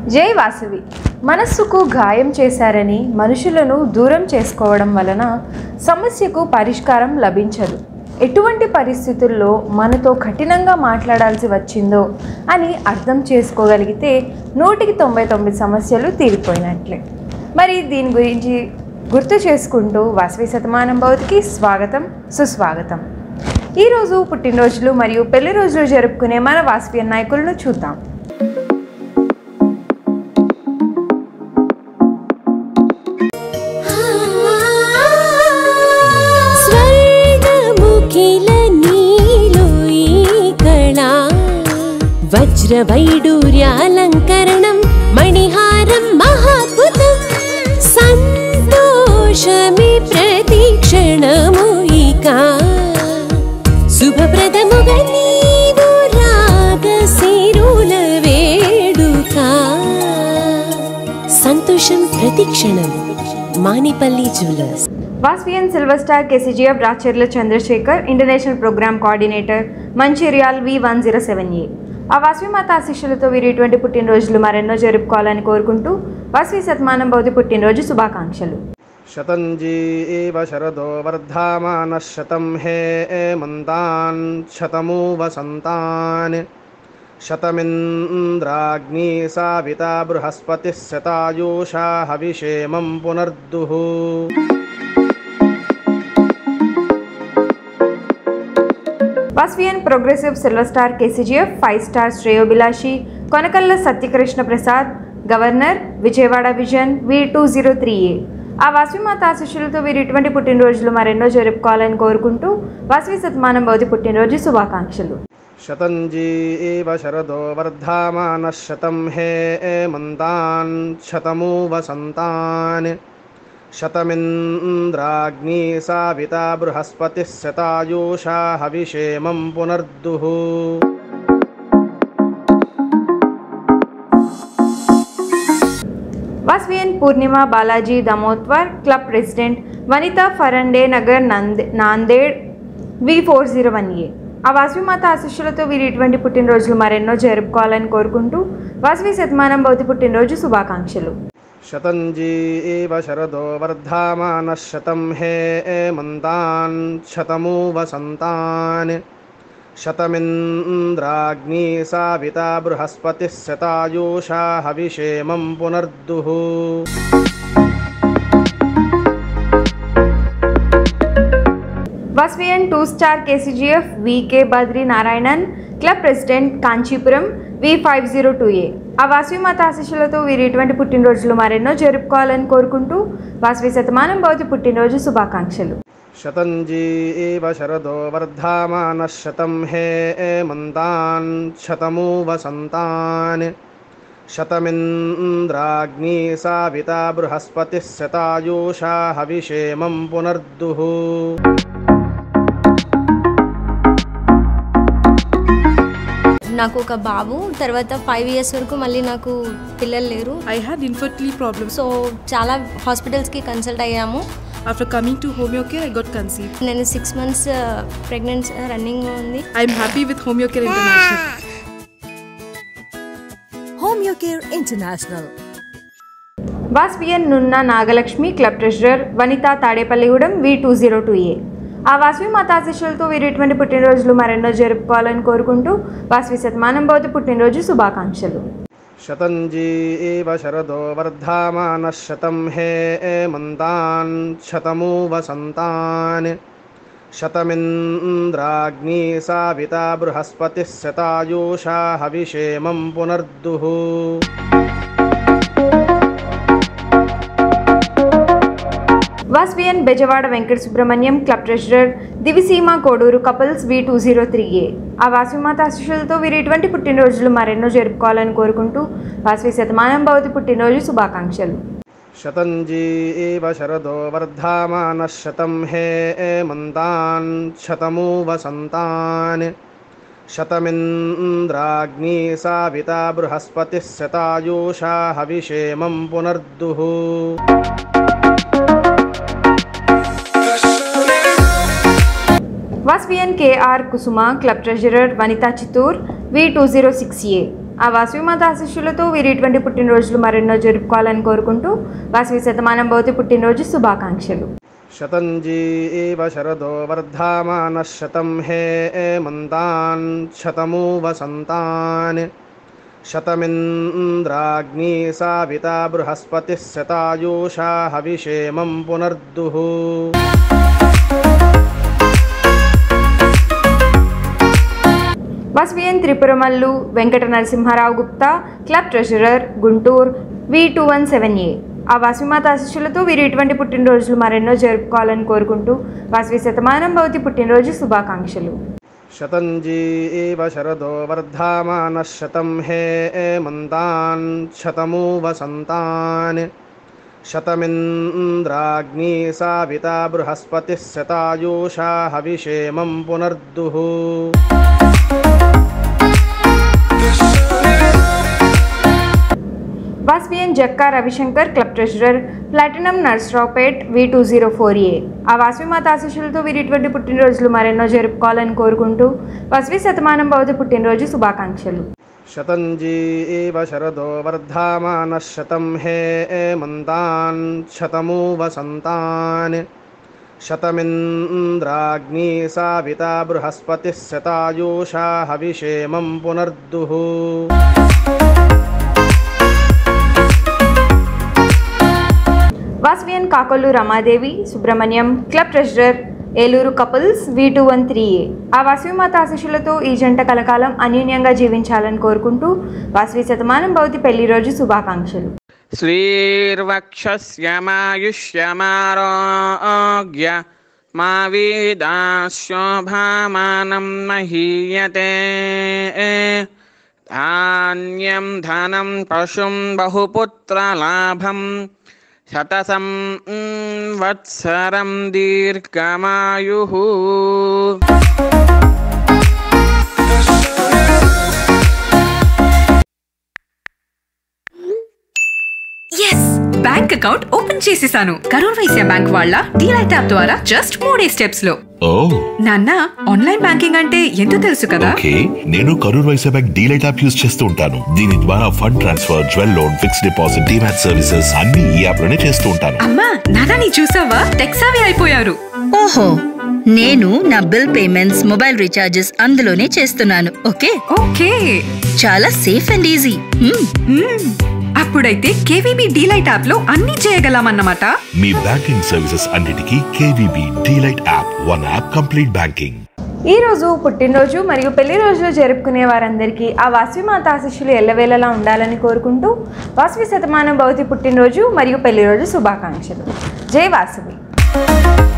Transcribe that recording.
జై వాసవి మనస్సుకు గాయం చేశారని మనుషులను దూరం చేసుకోవడం వలన సమస్యకు పరిష్కారం లభించదు ఎటువంటి పరిస్థితుల్లో మనతో కఠినంగా మాట్లాడాల్సి వచ్చిందో అని అర్థం చేసుకోగలిగితే నూటికి తొంభై తొమ్మిది సమస్యలు తీరిపోయినట్లే మరి దీని గురించి గుర్తు చేసుకుంటూ వాసవి శతమానం భవతికి స్వాగతం సుస్వాగతం ఈరోజు పుట్టినరోజులు మరియు పెళ్లి రోజులు జరుపుకునే మన వాసవి నాయకులను చూద్దాం స్వర్ణముఖిల నీలో ఈ కళా వజ్రవైడూర్యాలంకరణం మణిహారం మహాద్భుతం సంతోషమి ప్రతిక్షణము ఇక శుభప్రదముగా నీవు రాగశిరుల వేడుక సంతోషం ప్రతిక్షణం Manipalli jewellers Vasavian silver star KCGF Racharla Chandrashekar international programme coordinator Mancherial V one zero seven A ఆ వాస్వి మాత ఆశీస్సులతో వీరు ఇటువంటి పుట్టినరోజులు మరెన్నో జరుపుకోవాలని కోరుకుంటూ వాస్వి శతమానం భౌతి పుట్టినరోజు శుభాకాంక్షలు शतञ्जी एव शरदो वर्धामानः शतं हे एमन्तान् शतमु वसन्तान् शतमिन्द्राग्नी साविता बृहस्पतिः शतायुषा हविषेमं पुनर्दुः Vasavian progressive silver star KCGF five star శ్రేయోభిలాషి Konakalla Satyakrishna Prasad governor Vijayawada vision V two zero three A ఆ వాస్వి మాత ఆశీస్సులతో వీరు ఇటువంటి పుట్టినరోజులు మరెన్నో జరుపుకోవాలని కోరుకుంటూ వాస్వి సత్మానం భౌతి పుట్టినరోజు శుభాకాంక్షలు शतञ्जी एव शरदो वर्धामानः शतं हे एमन्तान् शतमु वसन्तान् शतमिन्द्राग्नी साविता बृहस्पतिः शतायुषा हविषेमं पुनर्दुः వాస్వియన్ పూర్ణిమ బాలాజీ దమోత్వర్ క్లబ్ ప్రెసిడెంట్ వనిత ఫరండే నగర్ నందే Nanded V four zero one A ఆ వాసవి మాత ఆశీస్సులతో వీరు ఇటువంటి పుట్టినరోజులు మరెన్నో జరుపుకోవాలని కోరుకుంటూ వాసవి శతమానం భౌతి పుట్టినరోజు శుభాకాంక్షలు शतञ्जी एव शरदो वर्धामानः शतं हे एमन्तान् शतमु वसन्तान् शतमिन्द्राग्नी साविता बृहस्पतिः शतायुषा हविषेमं पुनर्दुः Vasavian two star KCGF V K Badri Narayanan club president Kanchipuram V five zero two A ఆ వాసవి మాత ఆశీస్సులతో వీరు ఇటువంటి పుట్టినరోజులు మరెన్నో జరుపుకోవాలని కోరుకుంటూ వాసవి శతమానం భౌతి పుట్టినరోజు శుభాకాంక్షలు शतञ्जी एव शरदो वर्धामानः शतं हे एमन्तान् शतमु वसन्तान् शतमिन्द्राग्नी साविता बृहस्पतिः शतायुषा हविषेमं पुनर्दुः నాకు ఒక బాబు తర్వాత ఫైవ్ ఇయర్స్ వరకు మళ్ళీ నాకు పిల్లలు లేరు I had infertility problems. So చాలా హాస్పిటల్స్కి కన్సల్ట్ అయ్యాము After coming to Homeocare, I got conceived. నేను సిక్స్ మంత్స్ ప్రెగ్నెన్సీ రన్నింగ్ ఉంది I'm happy with Homeocare International. Homeocare International. Vasavian Nunna Nagalakshmi club treasurer Vanitha Tadepalligudem V two zero two A ఆ వాసవి మాత ఆశీస్సులతో వీరు ఇటువంటి పుట్టినరోజులు మరెన్నో జరుపుకోవాలని కోరుకుంటూ వాసవి శతమానం భౌతి పుట్టినరోజు శుభాకాంక్షలు शतञ्जी एव शरदो वर्धामानः शतं हे एमन्तान् शतमु वसन्तान् शतमिन्द्राग्नी साविता बृहस्पतिः शतायुषा हविषेमं पुनर्दुः Vasavian Bezawada Venkata Subrahmanyam club treasurer Diviseema Koduru couples V two zero three A ఆ వాసవి మాత ఆశీస్సులతో వీరు ఇటువంటి పుట్టినరోజులు మరెన్నో జరుపుకోవాలని కోరుకుంటూ వాసవి శతమానం భవతి పుట్టినరోజు శుభాకాంక్షలు शतञ्जी एव शरदो वर्धामानः शतं हे एमन्तान् शतमु वसन्तान् शतमिन्द्राग्नी साविता बृहस्पतिः शतायुषा हविषेमं पुनर्दुः Vasavian K R Kusuma club treasurer Vanitha Chittoor V two zero six A ఆ వాసవిమాత ఆశిష్యులతో వీరి ఇటువంటి పుట్టినరోజులు మరెన్నో జరుపుకోవాలని కోరుకుంటూ వాసవి శతమానం భవతి పుట్టినరోజు శుభాకాంక్షలు శతంజీవ శరదో వర్ధమానः శతం హేమంతాన్ శతమూ వసంతాన్ శతమింద్రాగ్నీ సావితా బృహస్పతిः శతాయూషా హవిషేమం పునర్దుః Vasavian Tripuramallu Venkata Narasimha Rao Gupta club treasurer Guntur V two one seven A ఆ వాసవిమాత ఆశిష్యులతో వీరు ఇటువంటి పుట్టినరోజులు మరెన్నో జరుపుకోవాలని కోరుకుంటూ వాసవి శతమానం భవతి పుట్టినరోజు శుభాకాంక్షలు శతంజీవ శరదో వర్ధమానः శతం హేమంతాన్ శతమూ వసంతాన్ శతమింద్రాగ్నీ సావితా బృహస్పతిः శతాయూషా హవిషేమం పునర్దుః Vasavian Jakka Ravishankar club treasurer platinum Narasaraopet V two zero four A ఆ వాసవిమాత ఆశీస్సులతో వీరు ఇటువంటి పుట్టినరోజులు మరెన్నో జరుపుకోవాలని కోరుకుంటూ వాసవి శతమానం భవతి పుట్టినరోజు శుభాకాంక్షలు శతంజీవ శరదో వర్ధమానः శతం హేమంతాన్ శతమూ వసంతాన్ శతమింద్రాగ్నీ సావితా బృహస్పతిः శతాయూషా హవిషేమం పునర్దుః Vasavian Kakollu Ramadevi Subrahmanyam club treasurer Eluru couples V two one three A ఆ వాసవిమాత ఆశీస్సులతో ఈ జంట కలకాలం అన్యూన్యంగా జీవించాలని కోరుకుంటూ వాసవి శతమానం భవతి పెళ్లి రోజు శుభాకాంక్షలు श्रीर्वक्षस्यमायुष्यमारोग्य मा वेदाशोभामानं महीयते धान्यं धनं पशुं बहुपुत्रलाभं शतसं mm, वत्सरं दीर्घमायुः ఎస్ బ్యాంక్ అకౌంట్ ఓపెన్ చేసేసాను కరూర్ వైశ్య బ్యాంక్ వాళ్ళ డీలైట్ యాప్ ద్వారా జస్ట్ మూడే స్టెప్స్ లో ఓ నాన్న ఆన్లైన్ బ్యాంకింగ్ అంటే ఎంతో తెలుసు కదా ఓకే నేను Karur Vysya bank DLite app use చేస్తూ ఉంటాను దీని ద్వారా fund transfer jewel loan fixed deposit demat services అన్ని ఈ యాప్ లోనే చేస్తూ ఉంటాను అమ్మా నాన్న నీ చూసావా టెక్సావి అయిపోయారు ఓహో నేను నా బిల్ పేమెంట్స్ మొబైల్ రీఛార్జెస్ అందులోనే చేస్తున్నాను ఓకే ఓకే చాలా సేఫ్ అండ్ ఈజీ మ్మ్. అప్పుడైతే కేవీబీ డీలైట్ యాప్ లో అన్ని చేయగలమన్నమాట మీ బ్యాంకింగ్ సర్వీసెస్ అన్నిటికీ KVB DLite app one app complete banking ఈ రోజు పుట్టినరోజు మరియు పెళ్లి రోజులు జరుపుకునే వారందరికీ ఆ వాసవి మాత ఆశీస్సులు ఎల్లవేళలా ఉండాలని కోరుకుంటూ వాసవి శతమానం భవతి పుట్టినరోజు మరియు పెళ్లి రోజు శుభాకాంక్షలు జై వాసవి